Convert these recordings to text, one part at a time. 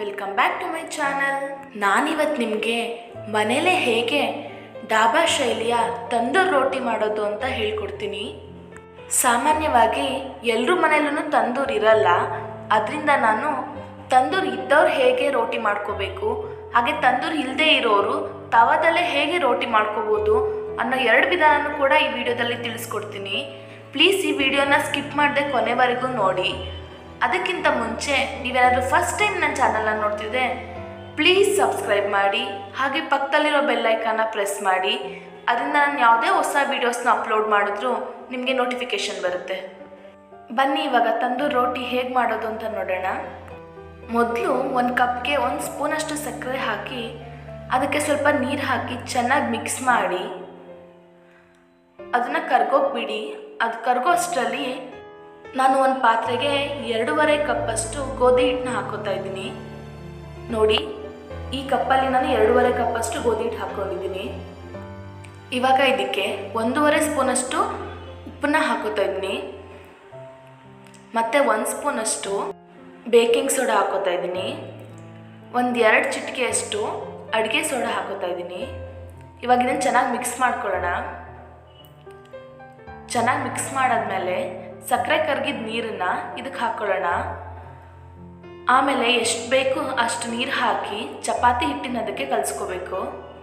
welcome back to my channel ನಾನಿವತ್ತು ನಿಮಗೆ ಮನೇಲೇ ಹೇಗೆ ಡಾಬಾ ಶೈಲಿಯ ತಂದೂರ್ ರೋಟಿ ಮಾಡೋದು ಅಂತ ಹೇಳ್ಕೊಡ್ತೀನಿ ಸಾಮಾನ್ಯವಾಗಿ ಎಲ್ಲರ ಮನೇಲೂ ತಂದೂರ್ ಇರಲ್ಲ ಅದರಿಂದ ನಾನು ತಂದೂರ್ ಇದ್ದವ್ರು ಹೇಗೆ ರೋಟಿ ಮಾಡ್ಕೋಬೇಕು ಹಾಗೆ ತಂದೂರ್ ಇಲ್ಲದೆ ಇರೋರು ತವಾದಲ್ಲೇ ಹೇಗೆ ರೋಟಿ ಮಾಡ್ಕೋಬೋದು ಅನ್ನೋ ಎರಡು ವಿಧಾನನೂ ಕೂಡ ಈ ವಿಡಿಯೋದಲ್ಲಿ ತಿಳಿಸ್ಕೊಡ್ತೀನಿ ಪ್ಲೀಸ್ ಈ ವಿಡಿಯೋನ ಸ್ಕಿಪ್ ಮಾಡದೆ ಕೊನೆವರೆಗೂ ನೋಡಿ ಅದಕ್ಕಿಂತ ಮುಂಚೆ ನೀವೇನಾದರೂ ಫಸ್ಟ್ ಟೈಮ್ ನನ್ನ ಚಾನಲ್ನ ನೋಡ್ತಿದ್ರೆ ಪ್ಲೀಸ್ ಸಬ್ಸ್ಕ್ರೈಬ್ ಮಾಡಿ ಹಾಗೆ ಪಕ್ಕದಲ್ಲಿರೋ ಬೆಲ್ ಐಕಾನ ಪ್ರೆಸ್ ಮಾಡಿ ಅದರಿಂದ ನಾನು ಯಾವುದೇ ಹೊಸ ವೀಡಿಯೋಸ್ನ ಅಪ್ಲೋಡ್ ಮಾಡಿದ್ರೂ ನಿಮಗೆ ನೋಟಿಫಿಕೇಷನ್ ಬರುತ್ತೆ ಬನ್ನಿ ಇವಾಗ ತಂದೂರ್ ರೋಟಿ ಹೇಗೆ ಮಾಡೋದು ಅಂತ ನೋಡೋಣ ಮೊದಲು ಒಂದು ಕಪ್ಗೆ ಒಂದು ಸ್ಪೂನಷ್ಟು ಸಕ್ಕರೆ ಹಾಕಿ ಅದಕ್ಕೆ ಸ್ವಲ್ಪ ನೀರು ಹಾಕಿ ಚೆನ್ನಾಗಿ ಮಿಕ್ಸ್ ಮಾಡಿ ಅದನ್ನು ಕರ್ಗೋಗಿ ಬಿಡಿ ಅದು ಕರ್ಗೋ ಅಷ್ಟರಲ್ಲಿ ನಾನು ಒಂದು ಪಾತ್ರೆಗೆ ಎರಡೂವರೆ ಕಪ್ಪಷ್ಟು ಗೋಧಿ ಹಿಟ್ಟನ್ನ ಹಾಕೋತಾ ಇದ್ದೀನಿ ನೋಡಿ ಈ ಕಪ್ಪಲ್ಲಿ ನಾನು ಎರಡೂವರೆ ಕಪ್ಪಷ್ಟು ಗೋಧಿ ಹಿಟ್ಟು ಹಾಕ್ಕೊಂಡಿದ್ದೀನಿ ಇವಾಗ ಇದಕ್ಕೆ ಒಂದೂವರೆ ಸ್ಪೂನಷ್ಟು ಉಪ್ಪನ್ನ ಹಾಕೋತಾ ಇದ್ದೀನಿ ಮತ್ತು ಒಂದು ಸ್ಪೂನಷ್ಟು ಬೇಕಿಂಗ್ ಸೋಡಾ ಹಾಕೋತಾ ಇದ್ದೀನಿ ಒಂದು ಎರಡು ಚಿಟಿಕೆಯಷ್ಟು ಅಡುಗೆ ಸೋಡಾ ಹಾಕೋತಾ ಇದ್ದೀನಿ ಇವಾಗ ಇದನ್ನು ಚೆನ್ನಾಗಿ ಮಿಕ್ಸ್ ಮಾಡ್ಕೊಳ್ಳೋಣ ಚೆನ್ನಾಗಿ ಮಿಕ್ಸ್ ಮಾಡಾದ್ಮೇಲೆ ಸಕ್ಕರೆ ಕರಗಿದ ನೀರನ್ನು ಇದಕ್ಕೆ ಹಾಕ್ಕೊಳ್ಳೋಣ ಆಮೇಲೆ ಎಷ್ಟು ಬೇಕು ಅಷ್ಟು ನೀರು ಹಾಕಿ ಚಪಾತಿ ಹಿಟ್ಟಿನ ಅದಕ್ಕೆ ಕಲಿಸ್ಕೋಬೇಕು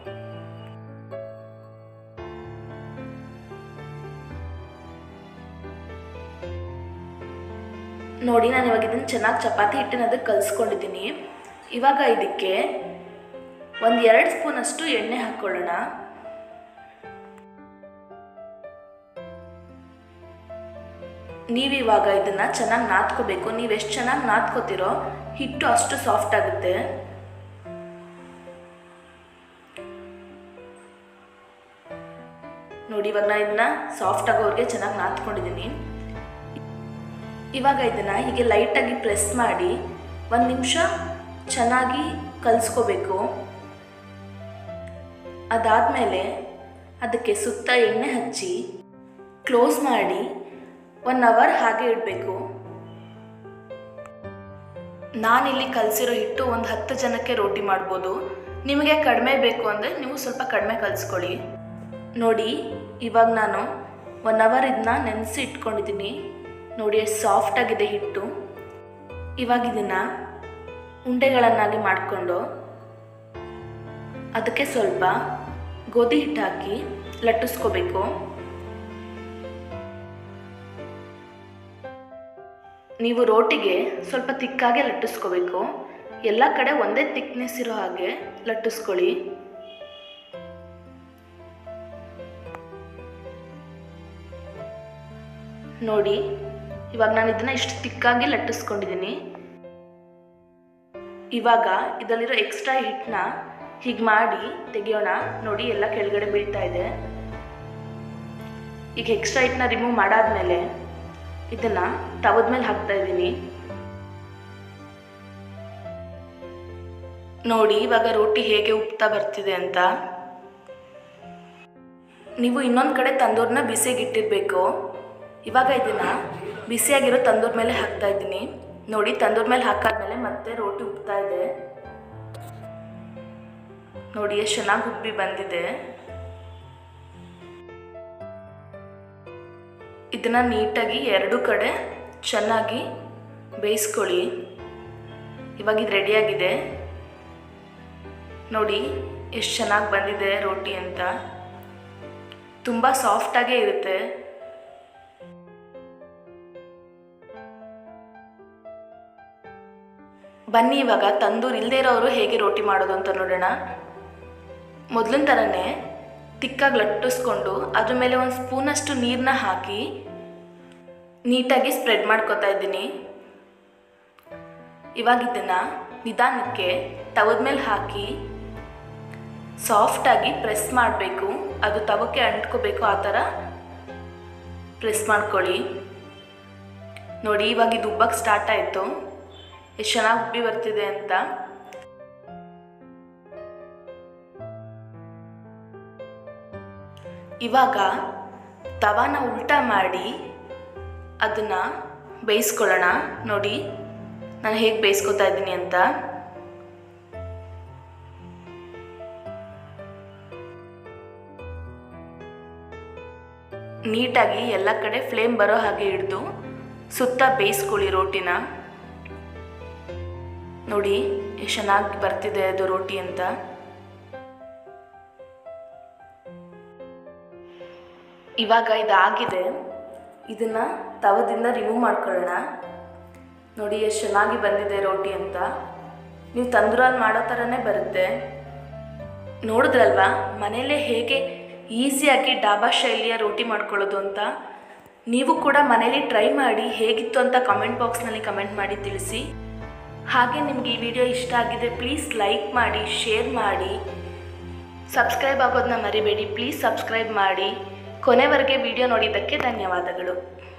ನೋಡಿ ನಾನು ಇವಾಗ ಇದನ್ನು ಚೆನ್ನಾಗಿ ಚಪಾತಿ ಹಿಟ್ಟಿನ ಅದಕ್ಕೆ ಕಲಿಸ್ಕೊಂಡಿದ್ದೀನಿ ಇವಾಗ ಇದಕ್ಕೆ ಒಂದು ಎರಡು ಸ್ಪೂನಷ್ಟು ಎಣ್ಣೆ ಹಾಕ್ಕೊಳ್ಳೋಣ ನೀವಿವಾಗ ಇದನ್ನು ಚೆನ್ನಾಗಿ ನಾದ್ಕೋಬೇಕು ನೀವು ಎಷ್ಟು ಚೆನ್ನಾಗಿ ನಾದ್ಕೋತಿರೋ ಹಿಟ್ಟು ಅಷ್ಟು ಸಾಫ್ಟ್ ಆಗುತ್ತೆ ನೋಡಿ ಇವಾಗ ನಾನು ಇದನ್ನ ಸಾಫ್ಟ್ ಆಗೋರಿಗೆ ಚೆನ್ನಾಗಿ ನಾದ್ಕೊಂಡಿದ್ದೀನಿ ಇವಾಗ ಇದನ್ನು ಹೀಗೆ ಲೈಟಾಗಿ ಪ್ರೆಸ್ ಮಾಡಿ ಒಂದು ನಿಮಿಷ ಚೆನ್ನಾಗಿ ಕಲಿಸ್ಕೋಬೇಕು ಅದಾದಮೇಲೆ ಅದಕ್ಕೆ ಸುತ್ತ ಎಣ್ಣೆ ಹಚ್ಚಿ ಕ್ಲೋಸ್ ಮಾಡಿ ಒನ್ ಅವರ್ ಹಾಗೆ ಇಡಬೇಕು ನಾನಿಲ್ಲಿ ಕಲಸಿರೋ ಹಿಟ್ಟು ಒಂದು ಹತ್ತು ಜನಕ್ಕೆ ರೋಟಿ ಮಾಡ್ಬೋದು ನಿಮಗೆ ಕಡಿಮೆ ಬೇಕು ಅಂದರೆ ನೀವು ಸ್ವಲ್ಪ ಕಡಿಮೆ ಕಲಿಸ್ಕೊಳ್ಳಿ ನೋಡಿ ಇವಾಗ ನಾನು ಒನ್ ಅವರ್ ಇದನ್ನ ನೆನೆಸಿ ಇಟ್ಕೊಂಡಿದ್ದೀನಿ ನೋಡಿ ಎಷ್ಟು ಸಾಫ್ಟಾಗಿದೆ ಹಿಟ್ಟು ಇವಾಗ ಇದನ್ನು ಉಂಡೆಗಳನ್ನಾಗಿ ಮಾಡಿಕೊಂಡು ಅದಕ್ಕೆ ಸ್ವಲ್ಪ ಗೋಧಿ ಹಿಟ್ಟು ಹಾಕಿ ಲಟ್ಟಿಸ್ಕೋಬೇಕು ನೀವು ರೋಟಿಗೆ ಸ್ವಲ್ಪ ತಿಕ್ಕಾಗೆ ಲಟ್ಟಿಸ್ಕೋಬೇಕು ಎಲ್ಲ ಕಡೆ ಒಂದೇ ತಿಕ್ನೆಸ್ ಇರೋ ಹಾಗೆ ಲಟ್ಟಿಸ್ಕೊಳ್ಳಿ ನೋಡಿ ಇವಾಗ ನಾನು ಇದನ್ನ ಇಷ್ಟು ತಿಕ್ಕಾಗಿ ಲಟ್ಟಿಸ್ಕೊಂಡಿದ್ದೀನಿ ಇವಾಗ ಇದರಲ್ಲಿರೋ ಎಕ್ಸ್ಟ್ರಾ ಹಿಟ್ಟನ್ನ ಹೀಗೆ ಮಾಡಿ ತೆಗಿಯೋಣ ನೋಡಿ ಎಲ್ಲ ಕೆಳಗಡೆ ಬೀಳ್ತಾ ಇದೆ ಈಗ ಎಕ್ಸ್ಟ್ರಾ ಹಿಟ್ಟನ್ನ ರಿಮೂವ್ ಮಾಡಾದ್ಮೇಲೆ ಇದನ್ನ ತವದ ಮೇಲೆ ಹಾಕ್ತಾ ಇದ್ದೀನಿ ನೋಡಿ ಇವಾಗ ರೋಟಿ ಹೇಗೆ ಉಪ್ತಾ ಬರ್ತಿದೆ ಅಂತ ನೀವು ಇನ್ನೊಂದು ಕಡೆ ತಂದೂರನ್ನ ಬಿಸಿಗೆ ಇಟ್ಟಿರಬೇಕು ಇವಾಗ ಇದನ್ನ ಬಿಸಿಯಾಗಿರೋ ತಂದೂರ್ ಮೇಲೆ ಹಾಕ್ತಾ ಇದ್ದೀನಿ ನೋಡಿ ತಂದೂರ್ ಮೇಲೆ ಹಾಕಾದ್ಮೇಲೆ ಮತ್ತೆ ರೋಟಿ ಉಪ್ತಾ ಇದೆ ನೋಡಿ ಎಷ್ಟು ಚೆನ್ನಾಗಿ ಉಪ್ಪಿ ಬಂದಿದೆ ಇದನ್ನು ನೀಟಾಗಿ ಎರಡು ಕಡೆ ಚೆನ್ನಾಗಿ ಬೇಯಿಸ್ಕೊಳ್ಳಿ ಇವಾಗ ಇದು ರೆಡಿಯಾಗಿದೆ ನೋಡಿ ಎಷ್ಟು ಚೆನ್ನಾಗಿ ಬಂದಿದೆ ರೋಟಿ ಅಂತ ತುಂಬ ಸಾಫ್ಟಾಗೇ ಇರುತ್ತೆ ಬನ್ನಿ ಇವಾಗ ತಂದೂರು ಇಲ್ಲದೆ ಇರೋರು ಹೇಗೆ ರೋಟಿ ಮಾಡೋದು ಅಂತ ನೋಡೋಣ ಮೊದಲಿನ ಥರನೇ ತಿಕ್ಕಾಗಿ ಲಟ್ಟಿಸ್ಕೊಂಡು ಅದ್ರ ಮೇಲೆ ಒಂದು ಸ್ಪೂನಷ್ಟು ನೀರನ್ನ ಹಾಕಿ ನೀಟಾಗಿ ಸ್ಪ್ರೆಡ್ ಮಾಡ್ಕೊತಾ ಇದ್ದೀನಿ ಇವಾಗ ಇದನ್ನು ನಿಧಾನಕ್ಕೆ ತವದ ಮೇಲೆ ಹಾಕಿ ಸಾಫ್ಟಾಗಿ ಪ್ರೆಸ್ ಮಾಡಬೇಕು ಅದು ತವಕ್ಕೆ ಅಂಟ್ಕೋಬೇಕು ಆ ಥರ ಪ್ರೆಸ್ ಮಾಡ್ಕೊಳ್ಳಿ ನೋಡಿ ಇವಾಗ ಇದು ಉಬ್ಬಕ್ಕೆ ಸ್ಟಾರ್ಟ್ ಆಯಿತು ಎಷ್ಟು ಚೆನ್ನಾಗಿ ಉಬ್ಬಿ ಬರ್ತಿದೆ ಅಂತ ಇವಾಗ ತವಾನ ಉಲ್ಟಾ ಮಾಡಿ ಅದನ್ನು ಬೇಯಿಸ್ಕೊಳ್ಳೋಣ ನೋಡಿ ನಾನು ಹೇಗೆ ಬೇಯಿಸ್ಕೊತಾ ಇದ್ದೀನಿ ಅಂತ ನೀಟಾಗಿ ಎಲ್ಲ ಕಡೆ ಫ್ಲೇಮ್ ಬರೋ ಹಾಗೆ ಹಿಡಿದು ಸುತ್ತ ಬೇಯಿಸ್ಕೊಳ್ಳಿ ರೋಟಿನ ನೋಡಿ ಎಷ್ಟು ಚೆನ್ನಾಗಿ ಬರ್ತಿದೆ ಅದು ರೋಟಿ ಅಂತ ಇವಾಗ ಇದಾಗಿದೆ ಇದನ್ನು ತವದಿಂದ ರಿಮೂವ್ ಮಾಡ್ಕೊಳ್ಳೋಣ ನೋಡಿ ಎಷ್ಟು ಚೆನ್ನಾಗಿ ಬಂದಿದೆ ರೋಟಿ ಅಂತ ನೀವು ತಂದೂರಲ್ಲಿ ಮಾಡೋ ಥರನೇ ಬರುತ್ತೆ ನೋಡಿದ್ರಲ್ವಾ ಮನೆಯಲ್ಲೇ ಹೇಗೆ ಈಸಿಯಾಗಿ ಡಾಬಾ ಶೈಲಿಯ ರೋಟಿ ಮಾಡ್ಕೊಳ್ಳೋದು ಅಂತ ನೀವು ಕೂಡ ಮನೇಲಿ ಟ್ರೈ ಮಾಡಿ ಹೇಗಿತ್ತು ಅಂತ ಕಮೆಂಟ್ ಬಾಕ್ಸ್ನಲ್ಲಿ ಕಮೆಂಟ್ ಮಾಡಿ ತಿಳಿಸಿ ಹಾಗೆ ನಿಮಗೆ ಈ ವಿಡಿಯೋ ಇಷ್ಟ ಆಗಿದೆ ಪ್ಲೀಸ್ ಲೈಕ್ ಮಾಡಿ ಶೇರ್ ಮಾಡಿ ಸಬ್ಸ್ಕ್ರೈಬ್ ಆಗೋದನ್ನ ಮರಿಬೇಡಿ ಪ್ಲೀಸ್ ಸಬ್ಸ್ಕ್ರೈಬ್ ಮಾಡಿ ಕೊನೆವರೆಗೆ ವಿಡಿಯೋ ನೋಡಿದ್ದಕ್ಕೆ ಧನ್ಯವಾದಗಳು